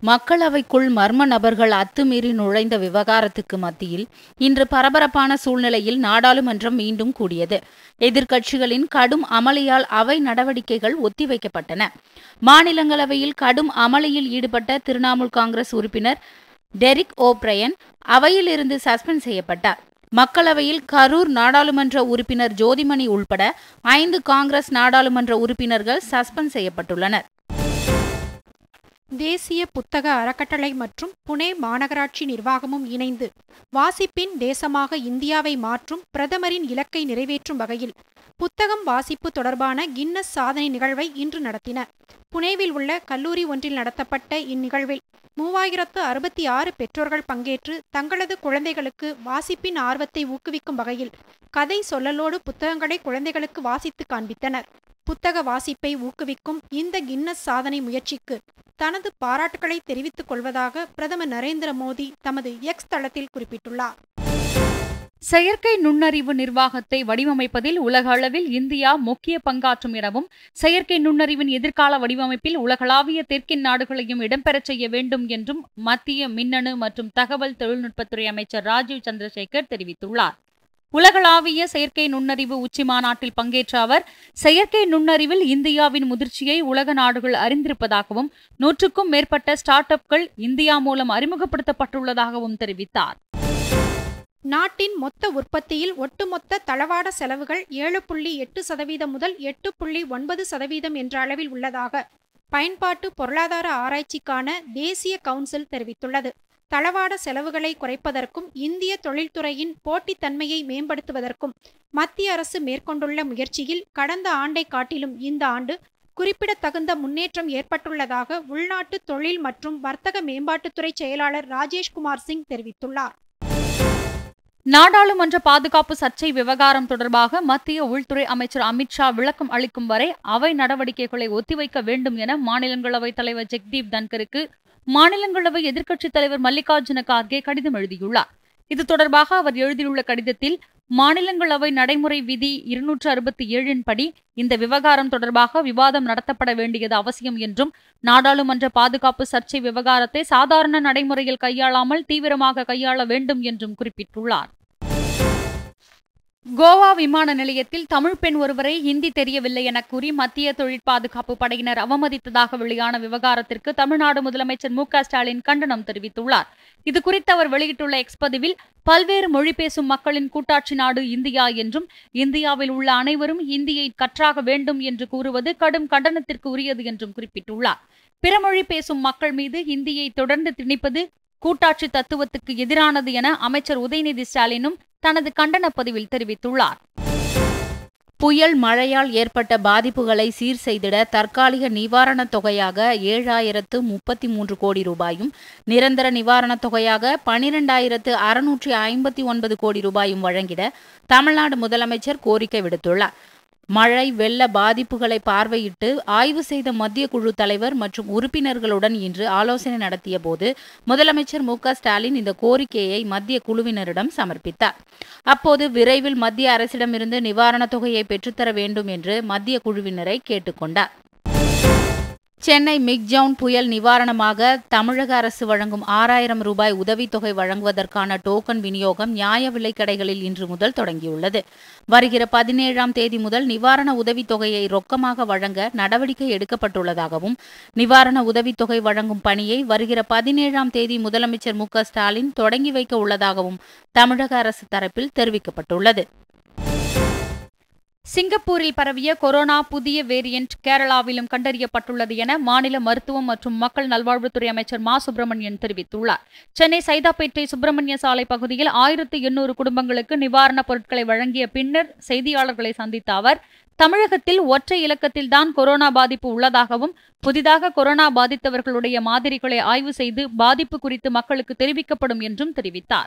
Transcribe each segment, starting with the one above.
மக்களவைக்குள் மர்ம நபர்கள் அத்துமீறி நுழைந்த விவகாரத்துக்கு மத்தியில் இன்று பரபரப்பான சூழ்நிலையில் நாடாளுமன்றம் மீண்டும் கூடியது எதிர்க்கட்சிகளின் கடும் அமளியால் அவை நடவடிக்கைகள் ஒத்திவைக்கப்பட்டன மாநிலங்களவையில் கடும் அமளியில் ஈடுபட்ட திரிணாமுல் காங்கிரஸ் உறுப்பினர் டெரிக் ஓப்ரையன் அவையிலிருந்து சஸ்பெண்ட் செய்யப்பட்டார் மக்களவையில் கரூர் நாடாளுமன்ற உறுப்பினர் ஜோதிமணி உள்பட ஐந்து காங்கிரஸ் நாடாளுமன்ற உறுப்பினர்கள் சஸ்பெண்ட் செய்யப்பட்டுள்ளனர் தேசிய புத்தக அறக்கட்டளை மற்றும் புனே மாநகராட்சி நிர்வாகமும் இணைந்து வாசிப்பின் தேசமாக இந்தியாவை மாற்றும் பிரதமரின் இலக்கை நிறைவேற்றும் வகையில் புத்தகம் வாசிப்பு தொடர்பான கின்னஸ் சாதனை நிகழ்வை இன்று நடத்தின புனேவில் உள்ள கல்லூரி ஒன்றில் நடத்தப்பட்ட இந்நிகழ்வில் மூவாயிரத்து அறுபத்தி ஆறு பெற்றோர்கள் பங்கேற்று தங்களது குழந்தைகளுக்கு வாசிப்பின் ஆர்வத்தை ஊக்குவிக்கும் வகையில் கதை சொல்லலோடு புத்தகங்களை குழந்தைகளுக்கு வாசித்து காண்பித்தனர் புத்தக வாசிப்பை ஊக்குவிக்கும் இந்த கின்னஸ் சாதனை முயற்சிக்கு தனது பாராட்டுக்களை தெரிவித்துக் கொள்வதாக பிரதமர் நரேந்திர மோடி தமது எக்ஸ் தளத்தில் குறிப்பிட்டுள்ளார் செயற்கை நுண்ணறிவு நிர்வாகத்தை வடிவமைப்பதில் உலக அளவில் இந்தியா முக்கிய பங்காற்றும் எனவும் செயற்கை நுண்ணறிவின் எதிர்கால வடிவமைப்பில் உலகளாவிய தெற்கின் நாடுகளையும் இடம்பெறச் செய்ய வேண்டும் என்றும் மத்திய மின்னணு மற்றும் தகவல் தொழில்நுட்பத்துறை அமைச்சர் ராஜீவ் சந்திரசேகர் தெரிவித்துள்ளார் உலகளாவிய செயற்கை நுண்ணறிவு உச்சி மாநாட்டில் பங்கேற்ற அவர் செயற்கை நுண்ணறிவில் இந்தியாவின் முதிர்ச்சியை உலக நாடுகள் அறிந்திருப்பதாகவும் நூற்றுக்கும் மேற்பட்ட ஸ்டார்ட் அப்கள் இந்தியா மூலம் அறிமுகப்படுத்தப்பட்டுள்ளதாகவும் தெரிவித்தார் நாட்டின் மொத்த உற்பத்தியில் ஒட்டுமொத்த தளவாட செலவுகள் ஏழு புள்ளி எட்டு சதவீதம் முதல் எட்டு புள்ளி ஒன்பது சதவீதம் என்ற அளவில் உள்ளதாக பயன்பாட்டு பொருளாதார ஆராய்ச்சிக்கான தேசிய கவுன்சில் தெரிவித்துள்ளது தளவாட செலவுகளை குறைப்பதற்கும் இந்திய தொழில்துறையின் போட்டித்தன்மையை மேம்படுத்துவதற்கும் மத்திய அரசு மேற்கொண்டுள்ள முயற்சியில் கடந்த ஆண்டை காட்டிலும் இந்த ஆண்டு குறிப்பிடத்தகுந்த முன்னேற்றம் ஏற்பட்டுள்ளதாக உள்நாட்டு தொழில் மற்றும் வர்த்தக மேம்பாட்டுத்துறை செயலாளர் ராஜேஷ்குமார் சிங் தெரிவித்துள்ளார் நாடாளுமன்ற பாதுகாப்பு சர்ச்சை விவகாரம் தொடர்பாக மத்திய உள்துறை அமைச்சர் அமித்ஷா விளக்கம் அளிக்கும் வரை அவை நடவடிக்கைகளை ஒத்திவைக்க வேண்டும் என மாநிலங்களவை தலைவர் ஜெக்தீப் தன்கருக்கு மாநிலங்களவை எதிர்க்கட்சித் தலைவர் மல்லிகார்ஜுன கார்கே கடிதம் எழுதியுள்ளார் இது தொடர்பாக அவர் எழுதியுள்ள கடிதத்தில் மாநிலங்களவை நடைமுறை விதி இருநூற்று அறுபத்தி ஏழின் படி இந்த விவகாரம் தொடர்பாக விவாதம் நடத்தப்பட வேண்டியது அவசியம் என்றும் நாடாளுமன்ற பாதுகாப்பு சர்ச்சை விவகாரத்தை சாதாரண நடைமுறையில் கையாளாமல் தீவிரமாக கையாள வேண்டும் என்றும் குறிப்பிட்டுள்ளார் கோவா விமான நிலையத்தில் தமிழ் பெண் ஒருவரை ஹிந்தி தெரியவில்லை என கூறி மத்திய தொழில் பாதுகாப்பு படையினர் அவமதித்ததாக வெளியான விவகாரத்திற்கு தமிழ்நாடு முதலமைச்சர் மு ஸ்டாலின் கண்டனம் தெரிவித்துள்ளார் இது குறித்து அவர் வெளியிட்டுள்ள எக்ஸ் பதிவில் பல்வேறு மொழி பேசும் மக்களின் கூட்டாட்சி நாடு இந்தியா என்றும் இந்தியாவில் உள்ள அனைவரும் ஹிந்தியை கற்றாக வேண்டும் என்று கூறுவது கடும் கண்டனத்திற்கு உரியது என்றும் குறிப்பிட்டுள்ளார் பிறமொழி பேசும் மக்கள் மீது ஹிந்தியை தொடர்ந்து திணிப்பது கூட்டாட்சி தத்துவத்துக்கு எதிரானது என அமைச்சர் உதயநிதி ஸ்டாலினும் தனது கண்டன பதிவில் தெரிவித்துள்ளார் புயல் மழையால் ஏற்பட்ட பாதிப்புகளை சீர் செய்திட தற்காலிக நிவாரணத் தொகையாக ஏழாயிரத்து முப்பத்தி மூன்று கோடி ரூபாயும் நிரந்தர நிவாரணத் தொகையாக பனிரெண்டாயிரத்து அறுநூற்றி ஐம்பத்தி ஒன்பது கோடி ரூபாயும் வழங்கிட தமிழ்நாடு முதலமைச்சர் கோரிக்கை விடுத்துள்ளார் மழை வெள்ள பாதிப்புகளை பார்வையிட்டு ஆய்வு செய்த மத்திய குழு தலைவர் மற்றும் உறுப்பினர்களுடன் இன்று ஆலோசனை நடத்திய போது முதலமைச்சர் மு ஸ்டாலின் இந்த கோரிக்கையை மத்திய குழுவினரிடம் சமர்ப்பித்தார் அப்போது விரைவில் மத்திய அரசிடமிருந்து நிவாரணத் தொகையை பெற்றுத்தர வேண்டும் என்று மத்திய குழுவினரை கேட்டுக்கொண்டார் சென்னை மிக்ஜவுன் புயல் நிவாரணமாக தமிழக அரசு வழங்கும் ஆறாயிரம் ரூபாய் உதவித்தொகை வழங்குவதற்கான டோக்கன் விநியோகம் நியாய விலைக் கடைகளில் இன்று முதல் தொடங்கியுள்ளது வருகிற பதினேழாம் தேதி முதல் நிவாரண உதவித்தொகையை ரொக்கமாக வழங்க நடவடிக்கை எடுக்கப்பட்டுள்ளதாகவும் நிவாரண உதவித்தொகை வழங்கும் பணியை வருகிற பதினேழாம் தேதி முதலமைச்சர் மு ஸ்டாலின் தொடங்கி வைக்க உள்ளதாகவும் தமிழக அரசு தரப்பில் தெரிவிக்கப்பட்டுள்ளது சிங்கப்பூரில் பரவிய கொரோனா புதிய வேரியன்ட் கேரளாவிலும் கண்டறியப்பட்டுள்ளது என மாநில மருத்துவம் மற்றும் மக்கள் நல்வாழ்வுத்துறை அமைச்சர் மா சுப்பிரமணியன் தெரிவித்துள்ளார் சென்னை சைதாப்பேட்டை சுப்பிரமணிய சாலை பகுதியில் ஆயிரத்து எண்ணூறு குடும்பங்களுக்கு நிவாரணப் பொருட்களை வழங்கிய பின்னர் செய்தியாளர்களை சந்தித்த அவர் தமிழகத்தில் ஒற்றை இலக்கத்தில்தான் கொரோனா பாதிப்பு உள்ளதாகவும் புதிதாக கொரோனா பாதித்தவர்களுடைய மாதிரிகளை ஆய்வு செய்து பாதிப்பு குறித்து மக்களுக்கு தெரிவிக்கப்படும் என்றும் தெரிவித்தார்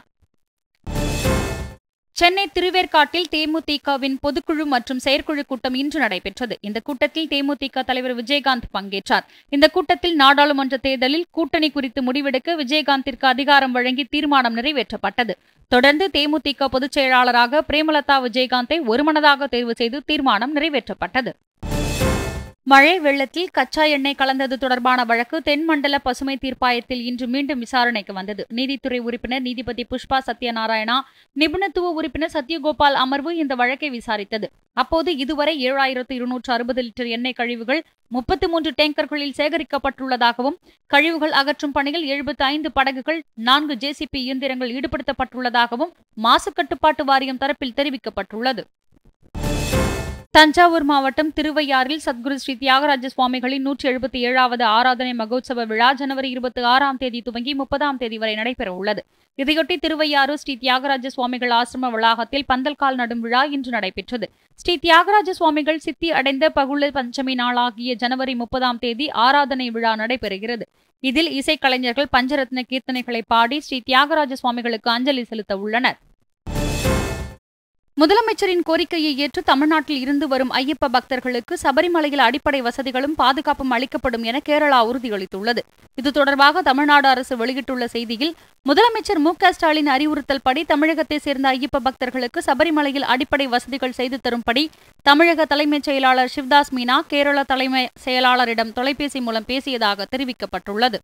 சென்னை திருவேற்காட்டில் தேமுதிகவின் பொதுக்குழு மற்றும் செயற்குழு கூட்டம் இன்று நடைபெற்றது இந்த கூட்டத்தில் தேமுதிக தலைவர் விஜயகாந்த் பங்கேற்றார் இந்த கூட்டத்தில் நாடாளுமன்ற தேர்தலில் கூட்டணி குறித்து முடிவெடுக்க விஜயகாந்திற்கு அதிகாரம் வழங்கி தீர்மானம் நிறைவேற்றப்பட்டது தொடர்ந்து தேமுதிக பொதுச் செயலாளராக பிரேமலதா விஜயகாந்தை ஒருமனதாக தேர்வு செய்து தீர்மானம் நிறைவேற்றப்பட்டது மழை வெள்ளத்தில் கச்சா எண்ணெய் கலந்தது தொடர்பான வழக்கு தென்மண்டல பசுமை தீர்ப்பாயத்தில் இன்று மீண்டும் விசாரணைக்கு வந்தது நீதித்துறை உறுப்பினர் நீதிபதி புஷ்பா சத்யநாராயணா நிபுணத்துவ உறுப்பினர் சத்யகோபால் அமர்வு இந்த வழக்கை விசாரித்தது அப்போது இதுவரை ஏழாயிரத்து இருநூற்று அறுபது லிட்டர் எண்ணெய் கழிவுகள் முப்பத்தி மூன்று டேங்கர்களில் சேகரிக்கப்பட்டுள்ளதாகவும் கழிவுகள் அகற்றும் பணியில் எழுபத்தி ஐந்து படகுகள் நான்கு ஜேசிபி இயந்திரங்கள் ஈடுபடுத்தப்பட்டுள்ளதாகவும் மாசு கட்டுப்பாட்டு வாரியம் தரப்பில் தெரிவிக்கப்பட்டுள்ளது தஞ்சாவூர் மாவட்டம் திருவையாறில் சத்குரு ஸ்ரீ தியாகராஜ சுவாமிகளின் நூற்றி எழுபத்தி ஏழாவது ஆராதனை மகோத்சவ விழா ஜனவரி இருபத்தி ஆறாம் தேதி துவங்கி முப்பதாம் தேதி வரை நடைபெற உள்ளது இதையொட்டி திருவையாறு ஸ்ரீ தியாகராஜ சுவாமிகள் ஆசிரம வளாகத்தில் பந்தல்கால் நடும் விழா இன்று நடைபெற்றது ஸ்ரீ தியாகராஜ சுவாமிகள் சித்தி அடைந்த பகுள பஞ்சமி நாளாகிய ஜனவரி முப்பதாம் தேதி ஆராதனை விழா நடைபெறுகிறது இதில் இசைக்கலைஞர்கள் பஞ்சரத்ன கீர்த்தனைகளை பாடி ஸ்ரீ தியாகராஜ சுவாமிகளுக்கு அஞ்சலி செலுத்த உள்ளனர் முதலமைச்சரின் கோரிக்கையை ஏற்று தமிழ்நாட்டில் இருந்து வரும் ஐயப்ப பக்தர்களுக்கு சபரிமலையில் அடிப்படை வசதிகளும் பாதுகாப்பும் அளிக்கப்படும் என கேரளா உறுதியளித்துள்ளது இது தொடர்பாக தமிழ்நாடு அரசு வெளியிட்டுள்ள செய்தியில் முதலமைச்சர் மு க ஸ்டாலின் அறிவுறுத்தல் படி தமிழகத்தை சேர்ந்த ஐயப்ப பக்தர்களுக்கு சபரிமலையில் அடிப்படை வசதிகள் செய்து தரும்படி தமிழக தலைமைச் செயலாளர் சிவ்தாஸ் மீனா கேரள தலைமை செயலாளரிடம் தொலைபேசி மூலம் பேசியதாக தெரிவிக்கப்பட்டுள்ளது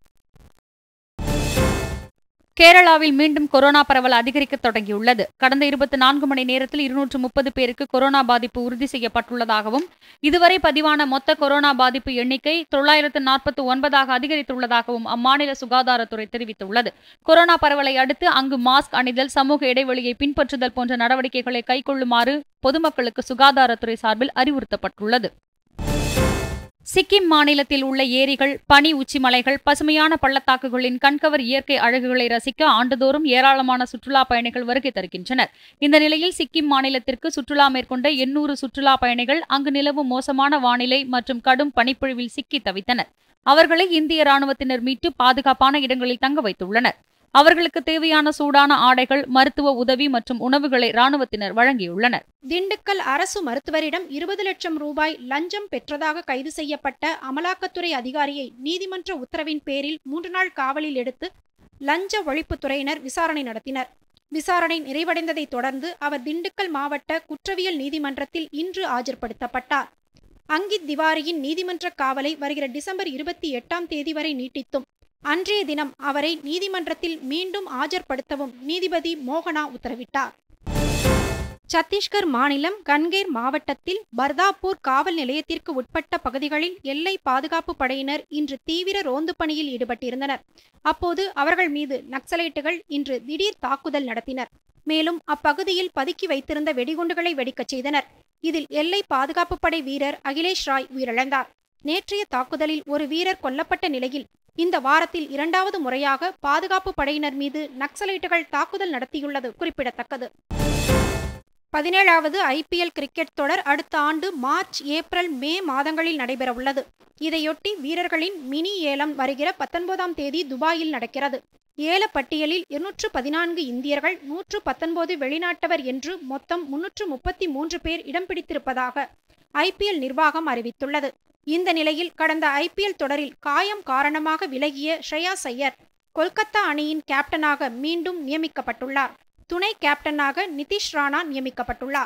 கேரளாவில் மீண்டும் கொரோனா பரவல் அதிகரிக்க தொடங்கியுள்ளது கடந்த இருபத்தி நான்கு மணி நேரத்தில் இருநூற்று முப்பது பேருக்கு கொரோனா பாதிப்பு உறுதி செய்யப்பட்டுள்ளதாகவும் இதுவரை பதிவான மொத்த கொரோனா பாதிப்பு எண்ணிக்கை தொள்ளாயிரத்து நாற்பத்தி ஒன்பதாக அதிகரித்துள்ளதாகவும் அம்மாநில சுகாதாரத்துறை தெரிவித்துள்ளது கொரோனா பரவலை அடுத்து அங்கு மாஸ்க் அணிதல் சமூக இடைவெளியை பின்பற்றுதல் போன்ற நடவடிக்கைகளை கைக்கொள்ளுமாறு பொதுமக்களுக்கு சுகாதாரத்துறை சார்பில் அறிவுறுத்தப்பட்டுள்ளது சிக்கிம் மாநிலத்தில் உள்ள ஏரிகள் பனி உச்சிமலைகள் பசுமையான பள்ளத்தாக்குகளின் கண்கவர் இயற்கை அழகுகளை ரசிக்க ஆண்டுதோறும் ஏராளமான சுற்றுலா பயணிகள் வருகை தருகின்றனர் இந்த நிலையில் சிக்கிம் மாநிலத்திற்கு சுற்றுலா மேற்கொண்ட எண்ணூறு சுற்றுலா பயணிகள் அங்கு நிலவும் மோசமான வானிலை மற்றும் கடும் பனிப்பொழிவில் சிக்கி தவித்தனர் அவர்களை இந்திய ராணுவத்தினர் மீட்டு பாதுகாப்பான இடங்களில் தங்க வைத்துள்ளனர் அவர்களுக்கு தேவையான சூடான ஆடைகள் மருத்துவ உதவி மற்றும் உணவுகளை ராணுவத்தினர் வழங்கியுள்ளனர் திண்டுக்கல் அரசு மருத்துவரிடம் இருபது லட்சம் ரூபாய் லஞ்சம் பெற்றதாக கைது செய்யப்பட்ட அமலாக்கத்துறை அதிகாரியை நீதிமன்ற உத்தரவின் பேரில் மூன்று நாள் காவலில் எடுத்து லஞ்ச ஒழிப்புத்துறையினர் விசாரணை நடத்தினர் விசாரணை நிறைவடைந்ததைத் தொடர்ந்து அவர் திண்டுக்கல் மாவட்ட குற்றவியல் நீதிமன்றத்தில் இன்று ஆஜர்படுத்தப்பட்டார் அங்கித் திவாரியின் நீதிமன்ற காவலை வருகிற டிசம்பர் இருபத்தி எட்டாம் தேதி வரை நீட்டித்தும் அன்றைய தினம் அவரை நீதிமன்றத்தில் மீண்டும் ஆஜர்படுத்தவும் நீதிபதி மோகனா உத்தரவிட்டார் சத்தீஸ்கர் மாநிலம் கன்கேர் மாவட்டத்தில் பர்தாப்பூர் காவல் நிலையத்திற்கு உட்பட்ட பகுதிகளில் எல்லை பாதுகாப்பு படையினர் இன்று தீவிர ரோந்து பணியில் ஈடுபட்டிருந்தனர் அப்போது அவர்கள் மீது நக்சலைட்டுகள் இன்று திடீர் தாக்குதல் நடத்தினர் மேலும் அப்பகுதியில் பதுக்கி வைத்திருந்த வெடிகுண்டுகளை வெடிக்கச் செய்தனர் இதில் எல்லை பாதுகாப்பு படை வீரர் அகிலேஷ் ராய் உயிரிழந்தார் நேற்றைய தாக்குதலில் ஒரு வீரர் கொல்லப்பட்ட நிலையில் இந்த வாரத்தில் இரண்டாவது முறையாக பாதுகாப்பு படையினர் மீது நக்சலைட்டுகள் தாக்குதல் நடத்தியுள்ளது குறிப்பிடத்தக்கது பதினேழாவது ஐபிஎல் கிரிக்கெட் தொடர் அடுத்த ஆண்டு மார்ச் ஏப்ரல் மே மாதங்களில் நடைபெறவுள்ளது இதையொட்டி வீரர்களின் மினி ஏலம் வருகிற பத்தொன்பதாம் தேதி துபாயில் நடக்கிறது ஏல பட்டியலில் இருநூற்று பதினான்கு இந்தியர்கள் நூற்று பத்தொன்பது வெளிநாட்டவர் என்று மொத்தம் முன்னூற்று முப்பத்தி மூன்று பேர் இடம் பிடித்திருப்பதாக ஐபிஎல் நிர்வாகம் அறிவித்துள்ளது இந்த நிலையில் கடந்த ஐபிஎல் தொடரில் காயம் காரணமாக விலகிய ஸ்ரேயா சையர் கொல்கத்தா அணியின் கேப்டனாக மீண்டும் நியமிக்கப்பட்டுள்ளார் துணை கேப்டனாக நிதிஷ் ராணா நியமிக்கப்பட்டுள்ளார்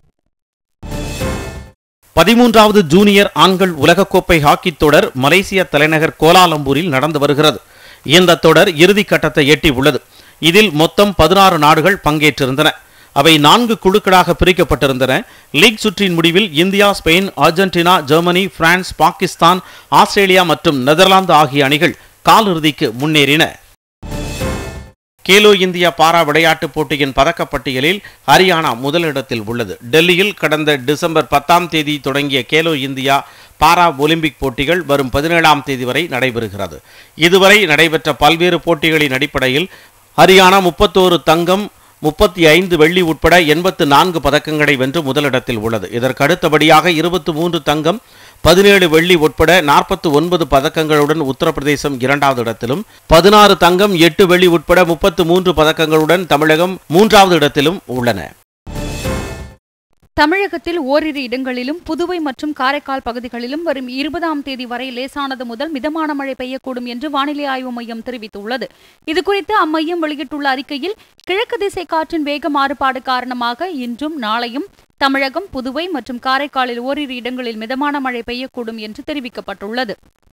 பதிமூன்றாவது ஜூனியர் ஆண்கள் உலகக்கோப்பை ஹாக்கித் தொடர் மலேசிய தலைநகர் கோலாலம்பூரில் நடந்து வருகிறது இந்த தொடர் இறுதிக் கட்டத்தை எட்டி உள்ளது இதில் மொத்தம் பதினாறு நாடுகள் பங்கேற்றிருந்தன அவை நான்கு குழுக்களாக பிரிக்கப்பட்டிருந்தன லீக் சுற்றின் முடிவில் India Spain Argentina Germany France Pakistan Australia மற்றும் நெதர்லாந்து ஆகிய அணிகள் காலிறுதிக்கு முன்னேறின கேலோ இந்தியா பாரா விளையாட்டுப் போட்டியின் பதக்கப்பட்டியலில் ஹரியானா முதலிடத்தில் உள்ளது டெல்லியில் கடந்த டிசம்பர் பத்தாம் தேதி தொடங்கிய கேலோ இந்தியா பாரா ஒலிம்பிக் போட்டிகள் வரும் பதினேழாம் தேதி வரை நடைபெறுகிறது இதுவரை நடைபெற்ற பல்வேறு போட்டிகளின் அடிப்படையில் ஹரியானா முப்பத்தோரு தங்கம் முப்பத்தி ஐந்து வெள்ளி உட்பட எண்பத்து நான்கு பதக்கங்களை வென்று முதலிடத்தில் உள்ளது இதற்கு அடுத்தபடியாக இருபத்தி மூன்று தங்கம் பதினேழு வெள்ளி உட்பட நாற்பத்தி ஒன்பது பதக்கங்களுடன் உத்தரப்பிரதேசம் இரண்டாவது இடத்திலும் பதினாறு தங்கம் எட்டு வெள்ளி உட்பட முப்பத்து மூன்று பதக்கங்களுடன் தமிழகம் மூன்றாவது இடத்திலும் உள்ளன தமிழகத்தில் ஓரிரு இடங்களிலும் புதுவை மற்றும் காரைக்கால் பகுதிகளிலும் வரும் இருபதாம் தேதி வரை லேசானது முதல் மிதமான மழை பெய்யக்கூடும் என்று வானிலை ஆய்வு மையம் தெரிவித்துள்ளது இதுகுறித்து அம்மையம் வெளியிட்டுள்ள அறிக்கையில் கிழக்கு திசை காற்றின் வேக மாறுபாடு காரணமாக இன்றும் நாளையும் தமிழகம் புதுவை மற்றும் காரைக்காலில் ஓரிரு இடங்களில் மிதமான மழை பெய்யக்கூடும் என்று தெரிவிக்கப்பட்டுள்ளது